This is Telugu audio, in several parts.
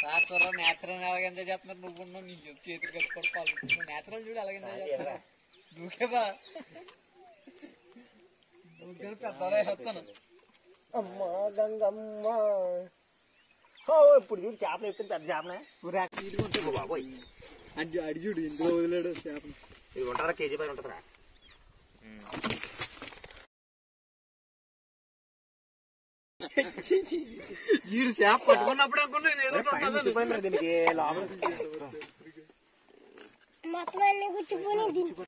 రాత్రి నేచురల్ ఎలాగ ఎంజాయ్ చేస్తున్నారు నువ్వు ఉన్నావు నీ చెప్పు చేతులు కట్టుకోవడం పాలు నువ్వు నేచురల్ చూడు ఎలాగ ఎంజాయ్ చేస్తారా దూకేబా దూకే పెద్దలే వస్తాను అమ్మ గంగమ్మ ఓ, ఇప్పుడు చూడు చేపలు ఎత్తుంది పెద్ద చేపనే ఊరా ఇది ఉంటుంది బాబోయ్ అడి అడి చూడు ఇందులో వదిలేడు చేపలు ఇది ఉంటారా కేజీ పైన ఉంటుందిరా ఈడు చేప పట్టుకున్నప్పుడు అనుకున్నా నేను ఏదో పైన కూర్చోపోయిందిరా దీనికి లోపల మొత్తం అన్ని కూర్చుకొని దించు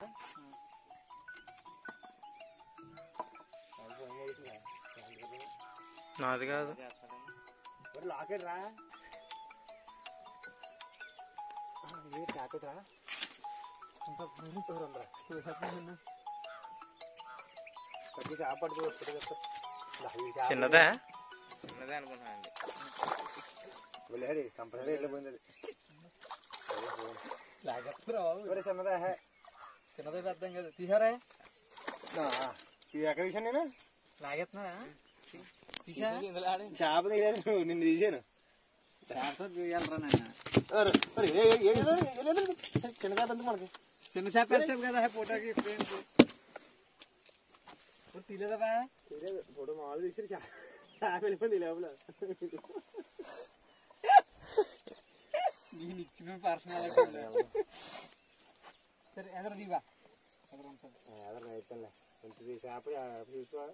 నాది కాదు మరి లాకెట్ రా ఆ, ఏ జాకెట్ రా ఇంకా ఎవరు ఉందిరా? పెద్ద చేప పట్టుకో ఎప్పుడు చెప్తా. దా, ఈ చేప చిన్నదే చిన్నదే అనుకున్నానండి వెళ్ళేది కంపల్సరీ వెళ్ళిపోయింది అది. లాగేస్తారా బాబు ఎవరు చిన్నదే హే. చిన్నదే పెద్ద కదా తీసారా ఆ, ఇది ఎక్కడ తీసాను నేను లాగేస్తున్నారా తీసా చేప తీయలేదు నువ్వు, నిన్ను తీసాను చేపతో తీయాలరా నాయన ఎవరు? మరి ఏ- ఏ- ఏ- ఏ- ఏ- ఏ- ఏ- చిన్న చేప ఎందుకు మనకి చిన్న చేప పెద్ద చేప కదా ఫోటోకి ఫ్రేమ్స్ తీలేదా తీయలేదు. ఫోటో మామూలు తీసి చా- చేప వెళ్ళిపోయింది లోపల నేను ఇచ్చిన పర్సనల్ సరే ఎదురు దివా ఎదురు ఉంటుంది అదే అయిపోయింది ఇంటిది చేప చూసా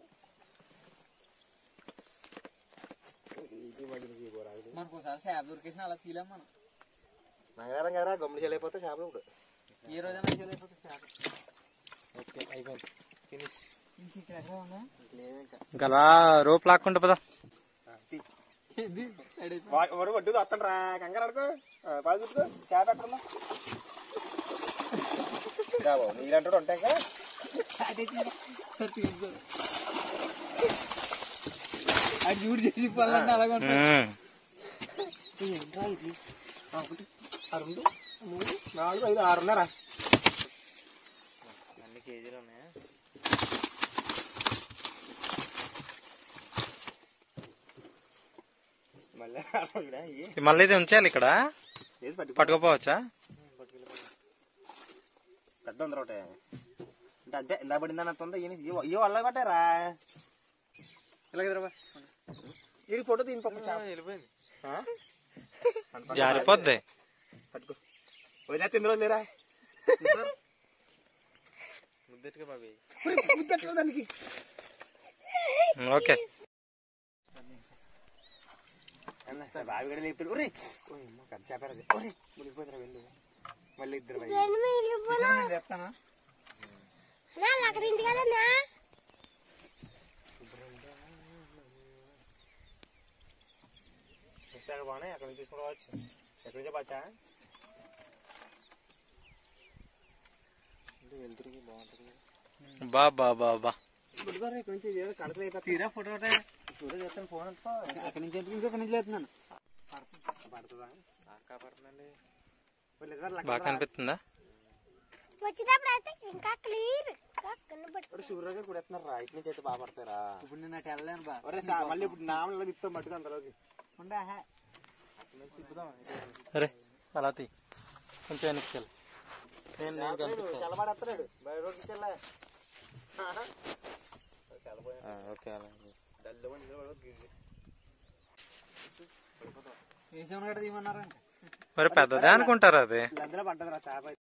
ఇది మధ్యన చేయకూడదు మనకు ఒకసారి చేప దొరికేసిన అలా ఫీల్ మనం నగరం కదా గమ్ములు చేయలేకపోతే చేపలు ఇప్పుడు ఏ రోజైనా చేయలేకపోతే చేప ఓకే అయిపోయింది ఫినిష్ ఇంక ఇక్కడ ఎక్కడ ఉందా లేదు ఇంకా గలా రోప్ లాక్కుంటా పదా ఏంది సైడ్ అయిపో. వాడు వడ్డీ వస్తాడు రా కంగారు అడుకో పాలు చూసుకో చేప ఎక్కడ ఉందా బాబు నీళ్ళంటాడు ఉంటాయి ఇంకా సైడ్ అయిపోయింది. సరే తీయండి సార్ అది చూడు చేసి పళ్ళంటే అలాగే ఉంటుంది ఏంట్రా ఇది ఆ, ఒకటి ఆ, రెండు మూడు నాలుగు ఐదు ఆరు ఉన్నారా అన్ని కేజీలు ఉన్నాయా మళ్ళీ ఆడవాళ్ళురా, ఏ? మళ్ళీ ఇది ఉంచాలి ఇక్కడ ఏది పట్టుకో పట్టుకోపోవచ్చా పెద్ద ఉందిరా ఒకటి అంటే అంతే ఇలా పడిందని అంత ఉందా ఇయ్యో ఇయ్యో అల్ల పట్టారా ఇలాగే రా ఈ ఫోటో దీని పక్క చేప వెళ్ళిపోయింది ఆ? జారిపోద్ది పట్టుకో వదిలే తిందిరో లేరా ముద్దటిగా బాబీ ముద్దట్లో దానికి ఓకే బావి గడ లేపుతాడు ఒరే ఓయ్ అమ్మ, పెద్ద చేప అది ఒరే మునిగిపోతున్నా వెళ్ళు మళ్ళీ ఇద్దరు బయట రెండు మీలు నిజమే నేను చెప్తానా నా అక్కడ ఇంటి కదా నా పుస్తకాలు బాగున్నాయి అక్కడ నుంచి తీసుకోవచ్చు ఎక్కడి నుంచి పచ్చా వెళ్తురికి బాగుంటుంది బా బా బా బా గుడిగారు ఇక్కడ నుంచి ఏదో కడతలు అయిపోతుంది తీరా ఫోటో ఒకటే చూడ చేస్తాను ఫోన్ అంతా అక్కడి నుంచి ఎందుకు ఇంకొక నుంచి లేతున్నాను పడుతుందా కాపాడుతుందండి వీళ్ళు ఇద్దరు లెక్క బాగా కనిపిస్తుందా వచ్చేటప్పుడు అయితే ఇంకా క్లియర్ కనబడుతుంది ఇప్పుడు సూర్యగా కూడా ఎత్తున్నారు రా ఇటు నుంచి అయితే బాగా పడతారా ఇప్పుడు నేను అటు వెళ్ళలేను బా ఒరే సా- మళ్ళీ ఇప్పుడు నామలో తిప్పుతాం మట్టుకు అంతలోకి ఉండే హే. తిప్పుదాం అరే అలా తీ కొంచెం వెనక్కి వెళ్ళి నేను నేను కనిపిస్తాను చల్లబడేస్తున్నాడు బయట రోడ్కి చెల్లే ఆ, ఓకే అలాగే వేసేమని కూడా తీయమన్నారంట మరి పెద్దదే అనుకుంటారు అది అందులో పడ్డది రా చేప